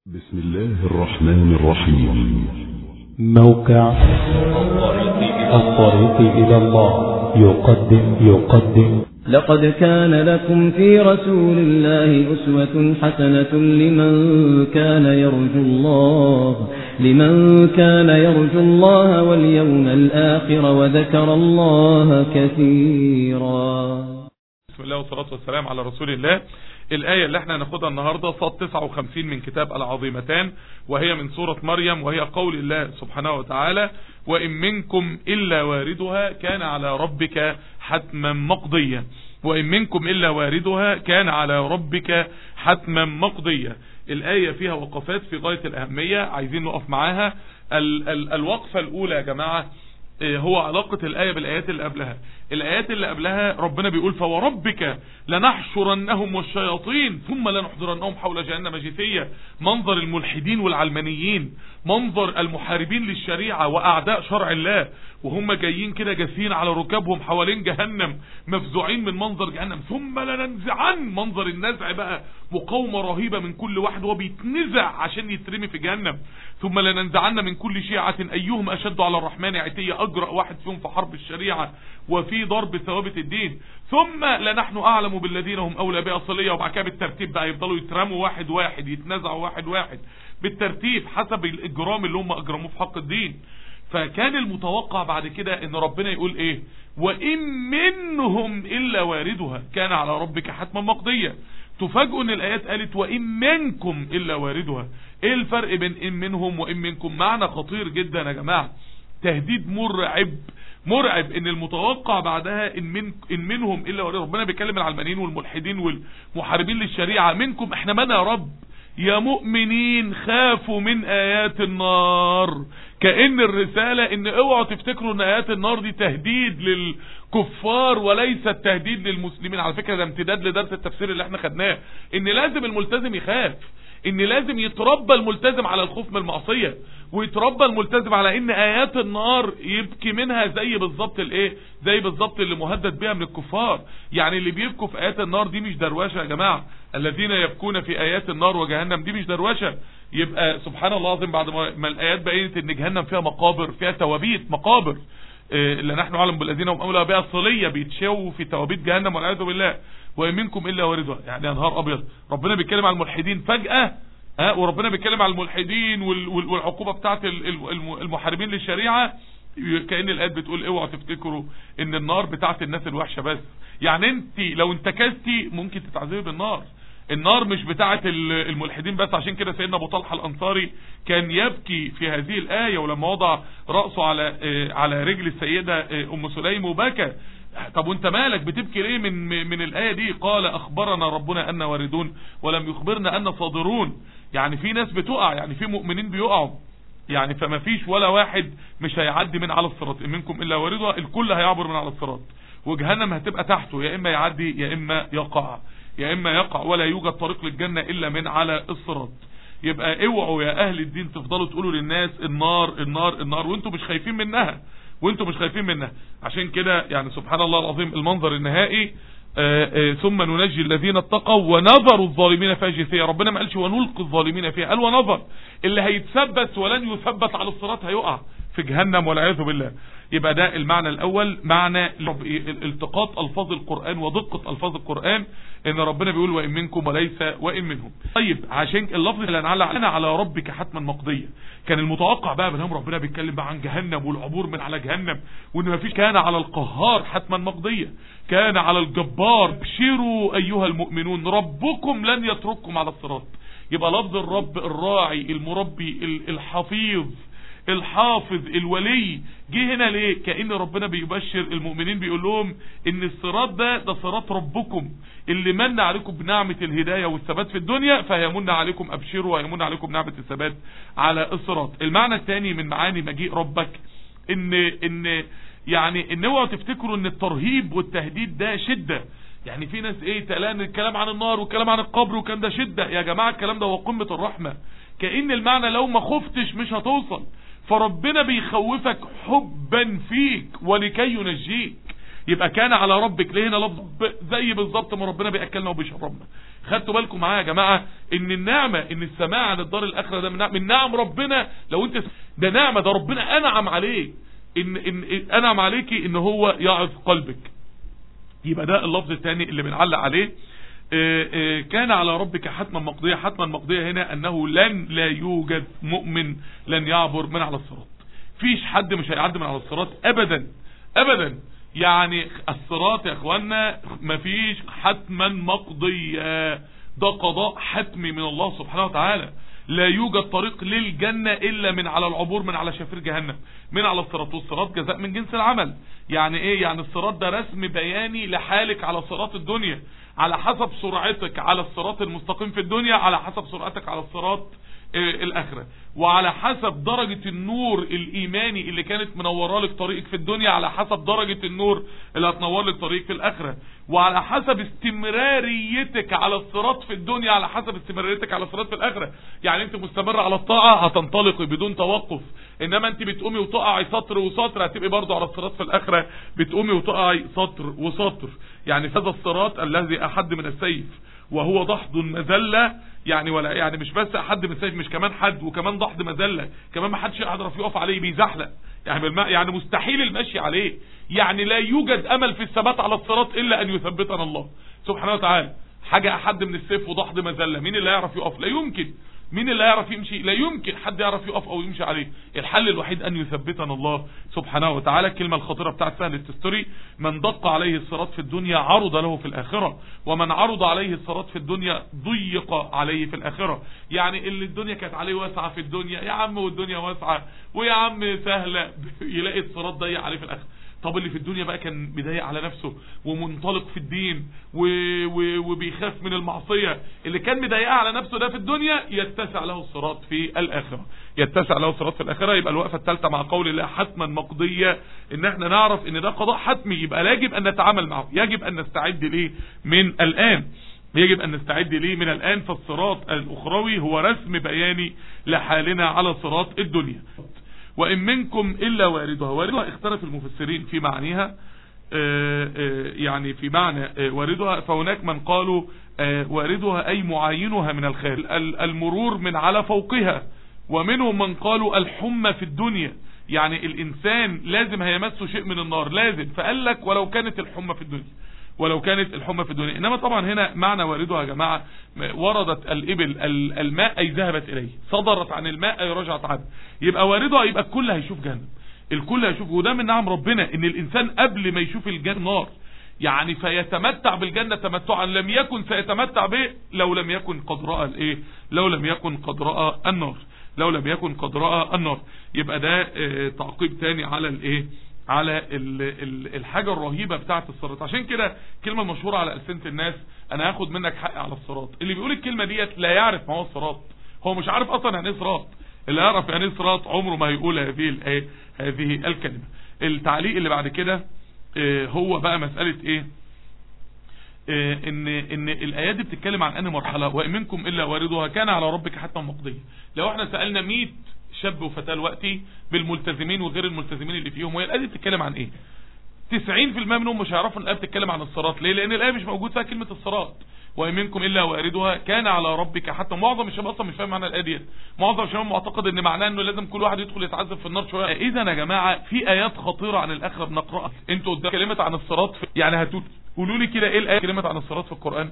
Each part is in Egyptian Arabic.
بسم الله الرحمن الرحيم موقع الطريق إلى الله يقدم يقدم لقد كان لكم في رسول الله أسوة حسنة لمن كان يرجو الله لمن كان يرجو الله واليوم الآخر وذكر الله كثيرا بسم الله والصلاة والسلام على رسول الله الآية اللي احنا هناخدها النهاردة صاد 59 من كتاب العظيمتان وهي من سورة مريم وهي قول الله سبحانه وتعالى وإن منكم إلا واردها كان على ربك حتما مقضيا وإن منكم إلا واردها كان على ربك حتما مقضيا الآية فيها وقفات في غاية الأهمية عايزين نقف معاها ال ال الوقفة الأولى يا جماعة هو علاقة الآية بالآيات اللي قبلها الآيات اللي قبلها ربنا بيقول فوربك لنحشرنهم والشياطين ثم لنحضرنهم حول جهنم جثية منظر الملحدين والعلمانيين منظر المحاربين للشريعة وأعداء شرع الله وهم جايين كده جاثين على ركابهم حوالين جهنم مفزوعين من منظر جهنم ثم لننزعن منظر النزع بقى مقاومة رهيبة من كل واحد وهو بيتنزع عشان يترمي في جهنم ثم لننزعن من كل شيعة أيهم أشد على الرحمن عتية أجرأ واحد فيهم في حرب الشريعة وفي ضرب ثوابت الدين ثم لنحن أعلم بالذين هم أولى بها صلية وبعد كده بالترتيب بقى يفضلوا يترموا واحد واحد يتنزعوا واحد واحد بالترتيب حسب الإجرام اللي هم أجرموه في حق الدين فكان المتوقع بعد كده ان ربنا يقول ايه وان منهم الا واردها كان على ربك حتما مقضية تفاجئوا ان الايات قالت وان منكم الا واردها ايه الفرق بين ان منهم وان منكم معنى خطير جدا يا جماعة تهديد مرعب مرعب ان المتوقع بعدها ان من ان منهم الا واردها ربنا بيكلم العلمانيين والملحدين والمحاربين للشريعة منكم احنا من يا رب يا مؤمنين خافوا من ايات النار كأن الرسالة ان اوعوا تفتكروا ان ايات النار دي تهديد للكفار وليس تهديد للمسلمين على فكرة ده امتداد لدرس التفسير اللي احنا خدناه ان لازم الملتزم يخاف ان لازم يتربى الملتزم على الخوف من المعصية ويتربى الملتزم على ان ايات النار يبكي منها زي بالظبط الايه زي بالظبط اللي مهدد بيها من الكفار يعني اللي بيبكوا في ايات النار دي مش دروشه يا جماعه الذين يبكون في ايات النار وجهنم دي مش دروشه يبقى سبحان الله العظيم بعد ما الايات بينت ان جهنم فيها مقابر فيها توابيت مقابر اللي نحن نعلم بالذين هم اولى بها الصليه بيتشووا في توابيت جهنم والعياذ بالله وان منكم الا واردها يعني يا نهار ابيض ربنا بيتكلم على الملحدين فجاه ها وربنا بيتكلم على الملحدين والعقوبة بتاعت المحاربين للشريعة كأن الآيات بتقول اوعوا تفتكروا ان النار بتاعت الناس الوحشة بس يعني انت لو انتكستي ممكن تتعذبي بالنار النار مش بتاعت الملحدين بس عشان كده سيدنا ابو طلحه الانصاري كان يبكي في هذه الايه ولما وضع راسه على على رجل السيده ام سليم وبكى طب وانت مالك بتبكي ليه من من الايه دي قال اخبرنا ربنا ان واردون ولم يخبرنا ان صادرون يعني في ناس بتقع يعني في مؤمنين بيقعوا يعني فما فيش ولا واحد مش هيعدي من على الصراط منكم الا واردها الكل هيعبر من على الصراط وجهنم هتبقى تحته يا اما يعدي يا اما يقع يا اما يقع ولا يوجد طريق للجنة الا من على الصراط يبقى اوعوا يا اهل الدين تفضلوا تقولوا للناس النار النار النار وانتم مش خايفين منها وانتم مش خايفين منها عشان كده يعني سبحان الله العظيم المنظر النهائي آآ آآ ثم ننجي الذين اتقوا ونظر الظالمين فيها جثيا ربنا ما قالش ونلقي الظالمين فيها قال ونظر اللي هيتثبت ولن يثبت على الصراط هيقع في جهنم والعياذ بالله يبقى ده المعنى الاول معنى التقاط الفاظ القرآن ودقة الفاظ القرآن ان ربنا بيقول وان منكم وليس وان منهم طيب عشان اللفظ اللي انا على ربك حتما مقضية كان المتوقع بقى بنهم ربنا بيتكلم بقى عن جهنم والعبور من على جهنم وان ما فيش كان على القهار حتما مقضية كان على الجبار بشروا ايها المؤمنون ربكم لن يترككم على الصراط يبقى لفظ الرب الراعي المربي الحفيظ الحافظ الولي جه هنا ليه كأن ربنا بيبشر المؤمنين بيقول لهم ان الصراط ده ده صراط ربكم اللي من عليكم بنعمة الهداية والثبات في الدنيا فيمن عليكم ابشروا ويمن عليكم نعمة الثبات على الصراط المعنى الثاني من معاني مجيء ربك ان ان يعني ان اوعوا تفتكروا ان الترهيب والتهديد ده شدة يعني في ناس ايه تلان الكلام عن النار والكلام عن القبر وكان ده شدة يا جماعة الكلام ده هو قمة الرحمة كأن المعنى لو ما خفتش مش هتوصل فربنا بيخوفك حبا فيك ولكي ينجيك يبقى كان على ربك ليه هنا لفظ ب- زي بالظبط ما ربنا بياكلنا وبيشربنا خدتوا بالكم معايا يا جماعه ان النعمه ان السماع عن الدار الاخره ده من نعم, من نعم ربنا لو انت ده نعمه ده ربنا انعم عليك ان ان إن انعم عليكي ان هو يعظ قلبك يبقى ده اللفظ الثاني اللي بنعلق عليه آه، آه، كان على ربك حتما مقضية حتما مقضية هنا انه لن لا يوجد مؤمن لن يعبر من على الصراط فيش حد مش هيعدي من على الصراط ابدا ابدا يعني الصراط يا اخوانا مفيش حتما مقضية ده قضاء حتمي من الله سبحانه وتعالى لا يوجد طريق للجنة إلا من على العبور من على شفير جهنم من على الصراط والصراط جزاء من جنس العمل يعني إيه يعني الصراط ده رسم بياني لحالك على صراط الدنيا على حسب سرعتك على الصراط المستقيم في الدنيا على حسب سرعتك على الصراط آه، الآخرة وعلى حسب درجة النور الإيماني اللي كانت منورة لك طريقك في الدنيا على حسب درجة النور اللي هتنور لك طريقك في الآخرة وعلى حسب استمراريتك على الصراط في الدنيا على حسب استمراريتك على الصراط في الآخرة يعني انت مستمر على الطاعة هتنطلقي بدون توقف انما انت بتقومي وتقعي سطر وسطر هتبقي برضو على الصراط في الآخرة بتقومي وتقعي سطر وسطر يعني هذا الصراط الذي أحد من السيف وهو ضحض مذلة يعني ولا يعني مش بس حد من السيف مش كمان حد وكمان ضحض مذلة كمان ما حدش يعرف يقف عليه بيزحلق يعني بالماء يعني مستحيل المشي عليه يعني لا يوجد امل في الثبات على الصراط الا ان يثبتنا الله سبحانه وتعالى حاجة احد من السيف وضحض مذلة مين اللي يعرف يقف لا يمكن مين اللي يعرف يمشي لا يمكن حد يعرف يقف او يمشي عليه الحل الوحيد ان يثبتنا الله سبحانه وتعالى الكلمة الخطيرة بتاعت سهل التستوري من دق عليه الصراط في الدنيا عرض له في الاخرة ومن عرض عليه الصراط في الدنيا ضيق عليه في الاخرة يعني اللي الدنيا كانت عليه واسعة في الدنيا يا عم والدنيا واسعة ويا عم سهلة يلاقي الصراط ضيق عليه في الاخرة طب اللي في الدنيا بقى كان بيضايق على نفسه ومنطلق في الدين و... و... وبيخاف من المعصية اللي كان مضايقها على نفسه ده في الدنيا يتسع له الصراط في الآخرة يتسع له الصراط في الآخرة يبقى الوقفة الثالثة مع قول الله حتما مقضية ان احنا نعرف ان ده قضاء حتمي يبقى يجب ان نتعامل معه يجب ان نستعد ليه من الآن يجب أن نستعد ليه من الآن فالصراط الأخروي هو رسم بياني لحالنا على صراط الدنيا وإن منكم إلا واردها واردها اختلف المفسرين في معنيها آه، آه، يعني في معنى آه، واردها فهناك من قالوا آه، واردها أي معاينها من الخارج ال- المرور من على فوقها ومنهم من قالوا الحمى في الدنيا يعني الإنسان لازم هيمسه شيء من النار لازم فقال لك ولو كانت الحمى في الدنيا ولو كانت الحمى في الدنيا انما طبعا هنا معنى واردها يا جماعة وردت الابل ال- الماء اي ذهبت اليه صدرت عن الماء اي رجعت عنه يبقى واردها يبقى الكل هيشوف جهنم الكل هيشوف وده من نعم ربنا ان الانسان قبل ما يشوف الجنة نار يعني فيتمتع بالجنة تمتعا لم يكن سيتمتع به لو لم يكن قد رأى الايه لو لم يكن قد رأى النار لو لم يكن قد رأى النار يبقى ده آه، تعقيب تاني على الايه على ال ال الحاجة الرهيبة بتاعة الصراط عشان كده كلمة مشهورة على ألسنة الناس انا هاخد منك حق على الصراط اللي بيقول الكلمة ديت لا يعرف ما هو الصراط هو مش عارف اصلا يعني ايه صراط اللي يعرف يعني ايه صراط عمره ما هيقول هذه الايه هذه الكلمة التعليق اللي بعد كده آه، هو بقى مسألة ايه آه، ان ان الايات دي بتتكلم عن انهي مرحله وان منكم الا واردها كان على ربك حتى مقضيه لو احنا سالنا 100 شاب وفتاه دلوقتي بالملتزمين وغير الملتزمين اللي فيهم وهي الايه دي بتتكلم عن ايه 90% منهم مش هيعرفوا ان الايه بتتكلم عن الصراط ليه لان الايه مش موجود فيها كلمه الصراط وان منكم الا واردها كان على ربك حتى معظم الشباب اصلا مش فاهم معنى الايه ديت معظم الشباب معتقد ان معناه انه لازم كل واحد يدخل يتعذب في النار شويه اذا يا جماعه في ايات خطيره عن الاخره بنقراها انتوا قدام كلمه عن الصراط في... يعني هتقولوا لي كده ايه الايه كلمه عن الصراط في القران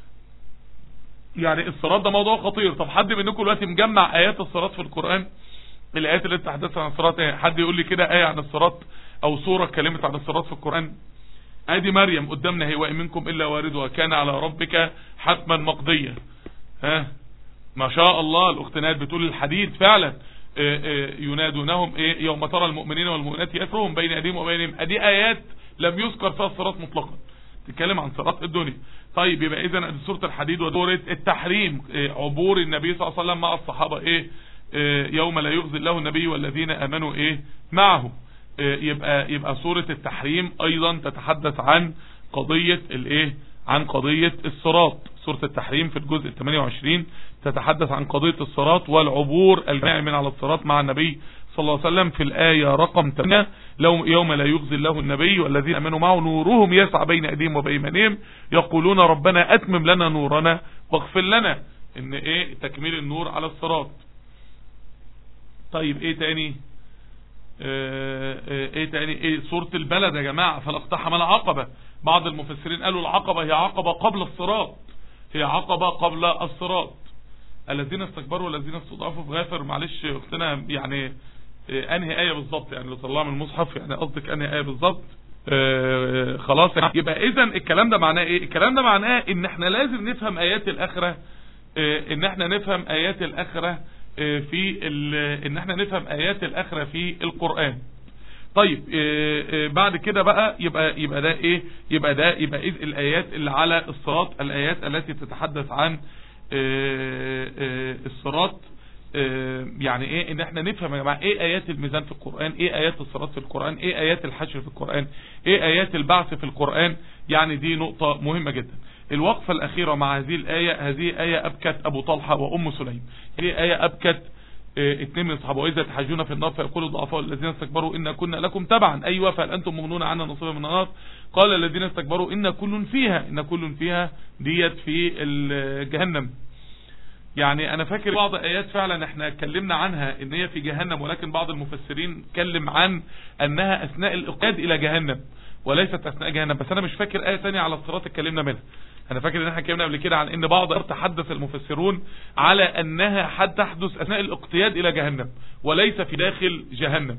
يعني الصراط ده موضوع خطير طب حد منكم دلوقتي مجمع ايات الصراط في القران الايات اللي تتحدث عن الصراط ايه حد يقول لي كده ايه عن الصراط او سوره اتكلمت عن الصراط في القران ادي مريم قدامنا هي وان منكم الا واردها كان على ربك حتما مقضيا ها ما شاء الله الاختنات بتقول الحديد فعلا آه، آه، ينادونهم ايه يوم ترى المؤمنين والمؤمنات يسرهم بين ايديهم وبينهم ادي ايات لم يذكر فيها الصراط مطلقا تتكلم عن صراط الدنيا طيب يبقى اذا ادي سوره الحديد ودوره التحريم إيه عبور النبي صلى الله عليه وسلم مع الصحابه ايه, إيه يوم لا يخزي الله النبي والذين امنوا ايه معه إيه يبقى يبقى سوره التحريم ايضا تتحدث عن قضيه الايه عن قضيه الصراط سوره التحريم في الجزء ال 28 تتحدث عن قضيه الصراط والعبور الجماعي من على الصراط مع النبي صلى الله عليه وسلم في الآية رقم 8 لو يوم لا يخزي الله النبي والذين امنوا معه نورهم يسعى بين ايديهم وبايمانهم يقولون ربنا اتمم لنا نورنا واغفر لنا ان ايه تكميل النور على الصراط طيب ايه تاني اه اه ايه تاني ايه سورة البلد يا جماعة فلاقتحم العقبة بعض المفسرين قالوا العقبة هي عقبة قبل الصراط هي عقبة قبل الصراط الذين استكبروا والذين استضعفوا في غافر معلش اختنا يعني اه انهي ايه بالظبط يعني لو طلعها من المصحف يعني قصدك انهي ايه بالظبط اه خلاص يبقى اذا الكلام ده معناه ايه الكلام ده معناه ان احنا لازم نفهم ايات الاخره اه ان احنا نفهم ايات الاخره في ان احنا نفهم ايات الاخره في القران طيب بعد كده بقى يبقى يبقى ده ايه يبقى ده يبقى إيه الايات اللي على الصراط الايات التي تتحدث عن الصراط يعني ايه ان احنا نفهم يا جماعه ايه ايات الميزان في القران ايه ايات الصراط في القران ايه ايات الحشر في القران ايه ايات البعث في القران يعني دي نقطه مهمه جدا الوقفه الاخيره مع هذه الايه هذه ايه ابكت ابو طلحه وام سليم هذه ايه ابكت اثنين من الصحابه واذا تحاجون في النار فيقول الضعفاء الذين استكبروا ان كنا لكم تبعا ايوه فهل انتم مغنون عنا نصيبا من النار قال الذين استكبروا ان كل فيها ان كل فيها ديت في جهنم يعني انا فاكر بعض ايات فعلا احنا اتكلمنا عنها ان هي في جهنم ولكن بعض المفسرين اتكلم عن انها اثناء الاقاد الى جهنم وليست اثناء جهنم بس انا مش فاكر ايه ثانيه على الصراط اتكلمنا منها انا فاكر ان احنا اتكلمنا قبل كده عن ان بعض تحدث المفسرون على انها حد تحدث اثناء الاقتياد الى جهنم وليس في داخل جهنم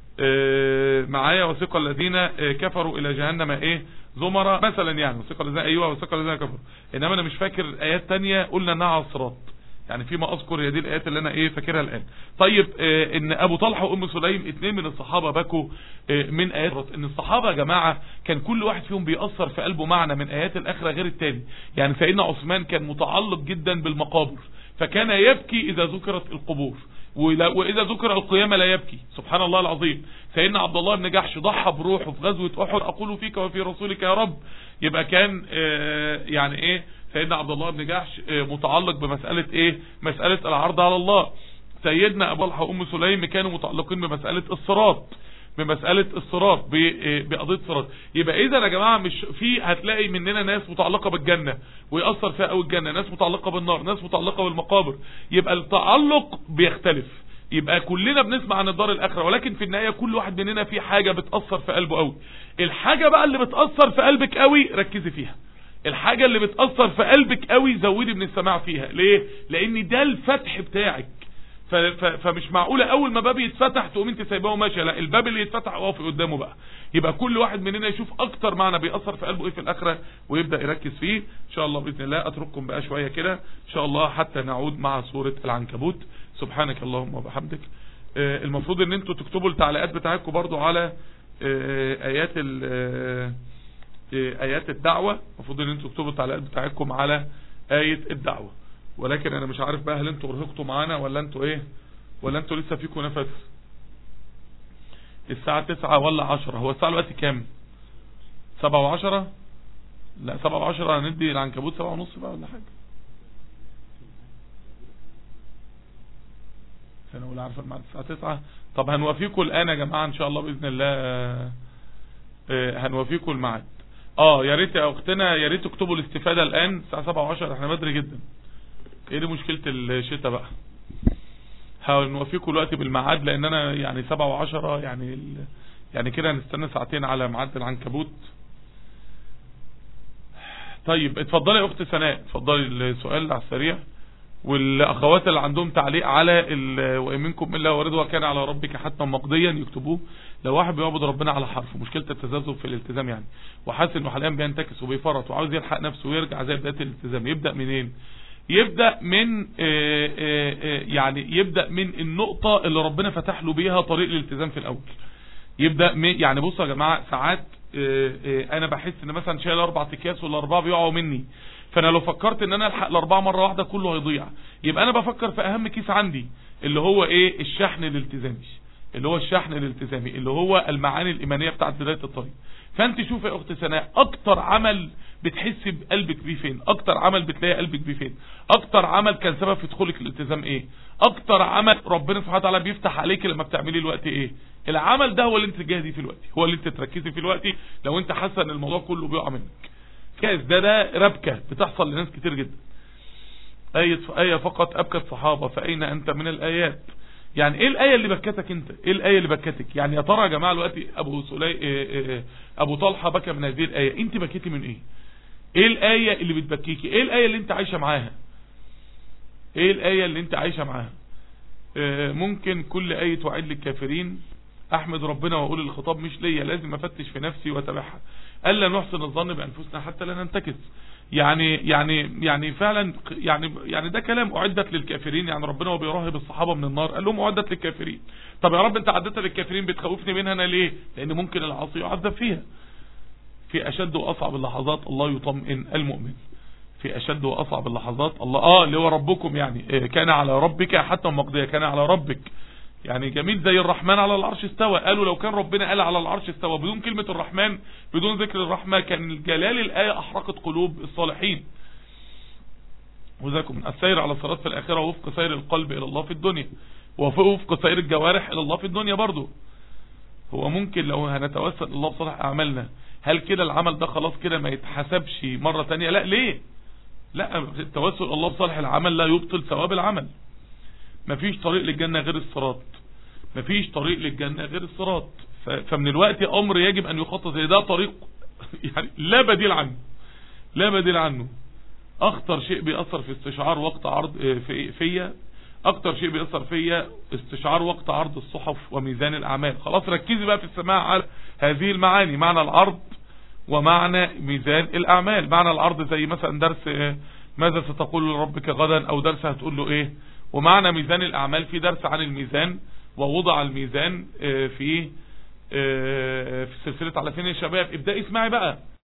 اه معايا وثق الذين اه كفروا الى جهنم ايه زمرة مثلا يعني وثق الذين ايوه وثق الذين كفروا انما انا مش فاكر ايات تانية قلنا انها على الصراط يعني فيما اذكر هي دي الايات اللي انا ايه فاكرها الان طيب اه ان ابو طلحه وام سليم اثنين من الصحابه بكوا اه من ايات ان الصحابه يا جماعه كان كل واحد فيهم بيأثر في قلبه معنى من ايات الاخره غير التاني يعني سيدنا عثمان كان متعلق جدا بالمقابر فكان يبكي اذا ذكرت القبور واذا ذكر القيامه لا يبكي سبحان الله العظيم سيدنا عبد الله بن جحش ضحى بروحه في غزوه احد اقول فيك وفي رسولك يا رب يبقى كان اه يعني ايه سيدنا عبد الله بن جحش متعلق بمسألة ايه مسألة العرض على الله سيدنا ابو طلحه وام سليم كانوا متعلقين بمسألة الصراط بمسألة الصراط بقضية الصراط يبقى اذا يا جماعة مش في هتلاقي مننا ناس متعلقة بالجنة ويأثر فيها قوي الجنة ناس متعلقة بالنار ناس متعلقة بالمقابر يبقى التعلق بيختلف يبقى كلنا بنسمع عن الدار الاخره ولكن في النهايه كل واحد مننا في حاجه بتاثر في قلبه قوي الحاجه بقى اللي بتاثر في قلبك قوي ركزي فيها الحاجة اللي بتأثر في قلبك قوي زودي من السماع فيها ليه لان ده الفتح بتاعك ف ف فمش معقولة اول ما باب يتفتح تقوم انت سايباه وماشيه لا الباب اللي يتفتح اقف قدامه بقى يبقى كل واحد مننا يشوف اكتر معنى بيأثر في قلبه ايه في الاخرة ويبدأ يركز فيه ان شاء الله باذن الله اترككم بقى شوية كده ان شاء الله حتى نعود مع سورة العنكبوت سبحانك اللهم وبحمدك آه المفروض ان انتوا تكتبوا التعليقات بتاعتكم برضو على آه ايات ال ايات الدعوة المفروض ان انتوا تكتبوا التعليقات بتاعتكم على اية الدعوة ولكن انا مش عارف بقى هل انتوا ارهقتوا معانا ولا انتوا ايه ولا انتوا لسه فيكم نفس الساعة تسعة ولا عشرة هو الساعة الوقت كام سبعة وعشرة لا سبعة وعشرة هندي العنكبوت سبعة ونص بقى ولا حاجة انا اقول عارفة الميعاد الساعة تسعة طب هنوافيكم الان يا جماعة ان شاء الله باذن الله هنوافيكم الميعاد اه يا ريت يا اختنا يا ريت تكتبوا الاستفادة الان الساعة 7 و10 احنا بدري جدا ايه دي مشكلة الشتاء بقى هنوافيكم الوقت بالميعاد لان انا يعني 7 و10 يعني ال... يعني كده هنستنى ساعتين على ميعاد العنكبوت طيب اتفضلي يا اخت سناء اتفضلي السؤال على السريع والاخوات اللي عندهم تعليق على وان منكم الا ورضوا كان على ربك حتما مقضيا يكتبوه لو واحد بيعبد ربنا على حرف مشكله التذبذب في الالتزام يعني وحاسس انه حاليا بينتكس وبيفرط وعاوز يلحق نفسه ويرجع زي بدايه الالتزام يبدا منين يبدا من آآ آآ يعني يبدا من النقطه اللي ربنا فتح له بيها طريق الالتزام في الاول يبدا من يعني بصوا يا جماعه ساعات آآ انا بحس ان مثلا شايل اربع اكياس والاربعه بيقعوا مني فانا لو فكرت ان انا الحق الاربعه مره واحده كله هيضيع يبقى انا بفكر في اهم كيس عندي اللي هو ايه الشحن الالتزامي اللي هو الشحن الالتزامي اللي هو المعاني الايمانيه بتاعت بدايه الطريق فانت شوف يا اخت سناء اكتر عمل بتحس بقلبك بيه فين اكتر عمل بتلاقي قلبك بيه فين اكتر عمل كان سبب في دخولك الالتزام ايه اكتر عمل ربنا سبحانه وتعالى بيفتح عليك لما بتعمليه الوقت ايه العمل ده هو اللي انت تجاهدي فيه الوقت هو اللي انت تركزي فيه الوقت لو انت حاسه ان الموضوع كله بيقع منك كاس ده ده ربكه بتحصل لناس كتير جدا آية آية فقط أبكت صحابة فأين أنت من الآيات يعني ايه الآية اللي بكتك انت ايه الآية اللي بكتك يعني يا ترى يا جماعة دلوقتي ابو سلي إيه إيه ابو طلحة بكى من هذه الآية انت بكيتي من ايه ايه الآية اللي بتبكيكي ايه الآية اللي انت عايشة معاها ايه الآية اللي انت عايشة معاها إيه ممكن كل آية وعيد للكافرين احمد ربنا واقول الخطاب مش ليا لازم افتش في نفسي واتابعها الا نحسن الظن بانفسنا حتى لا ننتكس يعني يعني يعني فعلا يعني يعني ده كلام اعدت للكافرين يعني ربنا وبيراهب الصحابه من النار قال لهم اعدت للكافرين طب يا رب انت عدتها للكافرين بتخوفني منها انا ليه لان ممكن العاصي يعذب فيها في اشد واصعب اللحظات الله يطمئن المؤمن في اشد واصعب اللحظات الله اه اللي هو ربكم يعني كان على ربك حتى مقضيه كان على ربك يعني جميل زي الرحمن على العرش استوى قالوا لو كان ربنا قال على العرش استوى بدون كلمة الرحمن بدون ذكر الرحمة كان جلال الآية أحرقت قلوب الصالحين وذاكم السير على الصراط في الآخرة وفق سير القلب إلى الله في الدنيا وفق سير الجوارح إلى الله في الدنيا برضو هو ممكن لو هنتوسل الله بصالح أعمالنا هل كده العمل ده خلاص كده ما يتحسبش مرة تانية لا ليه لا التوسل الله بصالح العمل لا يبطل ثواب العمل مفيش طريق للجنة غير الصراط مفيش طريق للجنة غير الصراط فمن الوقت امر يجب ان يخطط ده طريق يعني لا بديل عنه لا بديل عنه اخطر شيء بيأثر في استشعار وقت عرض في فيا اكتر شيء بيأثر فيا استشعار وقت عرض الصحف وميزان الاعمال خلاص ركزي بقى في السماع على هذه المعاني معنى العرض ومعنى ميزان الاعمال معنى العرض زي مثلا درس ماذا ستقول لربك غدا او درس هتقول له ايه ومعنى ميزان الأعمال في درس عن الميزان ووضع الميزان في في سلسلة على فين يا شباب ابدأ اسمعي بقى